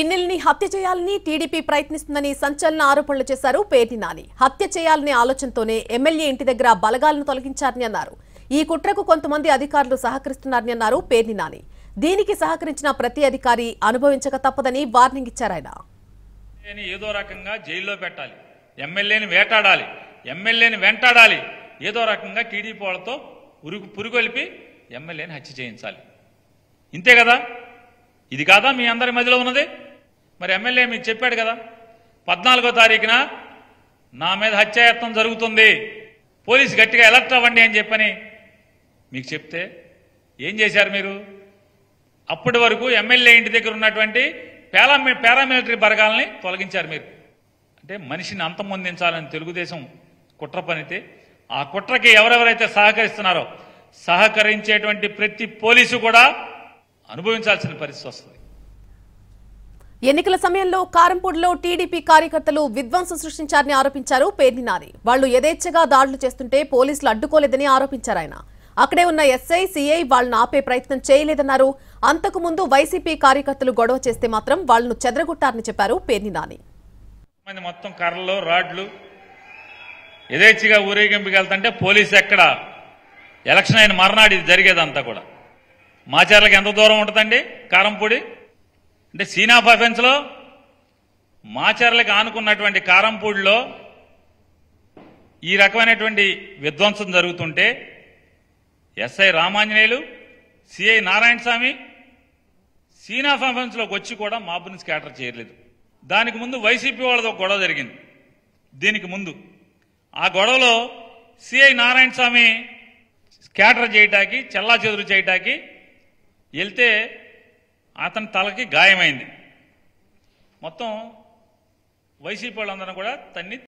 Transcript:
పిన్నెల్ని హత్య చేయాలని టీడీపీ ప్రయత్నిస్తుందని సంచలన ఆరోపణలు చేశారు పేర్ని నాని హత్య చేయాలనే ఆలోచనతోనే ఎమ్మెల్యే ఇంటి దగ్గర బలగాలను తొలగించారని అన్నారు ఈ కుట్రకు కొంతమంది అధికారులు సహకరిస్తున్నారని అన్నారు పేర్ని నాని దీనికి సహకరించిన ప్రతి అధికారి అనుభవించక తప్పదని వార్నింగ్ ఇచ్చారు ఆయన ఎమ్మెల్యేని ఏదో రకంగా జైల్లో పెట్టాలి ఎమ్మెల్యేని వేటాడాలి ఎమ్మెల్యేని వెంటాడాలి ఏదో రకంగా టీడీపీ వాళ్ళతో ఉరుగు పురుగొలిపి ఎమ్మెల్యేని హత్య చేయించాలి ఇంతే కదా ఇది కాదా మీ అందరి మధ్యలో ఉన్నది మరి ఎమ్మెల్యే మీకు చెప్పాడు కదా పద్నాలుగో తారీఖున నా మీద హత్యాయత్నం జరుగుతుంది పోలీసు గట్టిగా అలర్ట్ అవ్వండి అని చెప్పని మీకు చెప్తే ఏం చేశారు మీరు అప్పటి వరకు ఎమ్మెల్యే ఇంటి దగ్గర ఉన్నటువంటి పారా పారామిలిటరీ బరగాల్ని తొలగించారు మీరు అంటే మనిషిని అంతమొందించాలని తెలుగుదేశం కుట్ర పనితే ఆ కుట్రకి ఎవరెవరైతే సహకరిస్తున్నారో సహకరించేటువంటి ప్రతి పోలీసు కూడా అనుభవించాల్సిన పరిస్థితి వస్తుంది ఎన్నికల సమయంలో కారంపూడిలో టీడీపీ కార్యకర్తలు విధ్వంసం సృష్టించారని ఆరోపించారు పేర్ని నాని వాళ్లు యథేచ్ఛగా దాడులు చేస్తుంటే పోలీసులు అడ్డుకోలేదని ఆరోపించారు ఆయన అక్కడే ఉన్న ఎస్ఐ సిఐ వాళ్ళను ఆపే ప్రయత్నం చేయలేదన్నారు అంతకు ముందు వైసీపీ కార్యకర్తలు గొడవ చేస్తే మాత్రం వాళ్లను చెదరగొట్టారని చెప్పారు పేర్ని నాని మంది మొత్తం కర్రలు రాడ్లు యథేచ్ఛగా ఊరేగింపుకి వెళ్తుంటే పోలీసు ఎక్కడ ఎలక్షన్ అయిన మర్నాడు ఇది జరిగేదంతా కూడా మాచర్లకు ఎంత దూరం ఉంటుందండి కారంపూడి అంటే సీనాఫ్ అఫెన్స్లో మాచర్లకు ఆనుకున్నటువంటి కారంపూడిలో ఈ రకమైనటువంటి విధ్వంసం జరుగుతుంటే SI Ramanjaneyulu CI Narayana Swamy scene of అఫెన్స్లోకి వచ్చి కూడా మాబుని స్కాటర్ చేయలేదు దానికి ముందు వైసీపీ వాళ్ళతో ఒక గొడవ జరిగింది దీనికి ముందు ఆ గొడవలో సిఐ నారాయణ స్వామి స్కాటర్ చేయటానికి చెల్లా చెదురు చేయటానికి వెళ్తే అతని తలకి గాయమైంది మొత్తం వైసీపీ వాళ్ళందరూ కూడా తన్ని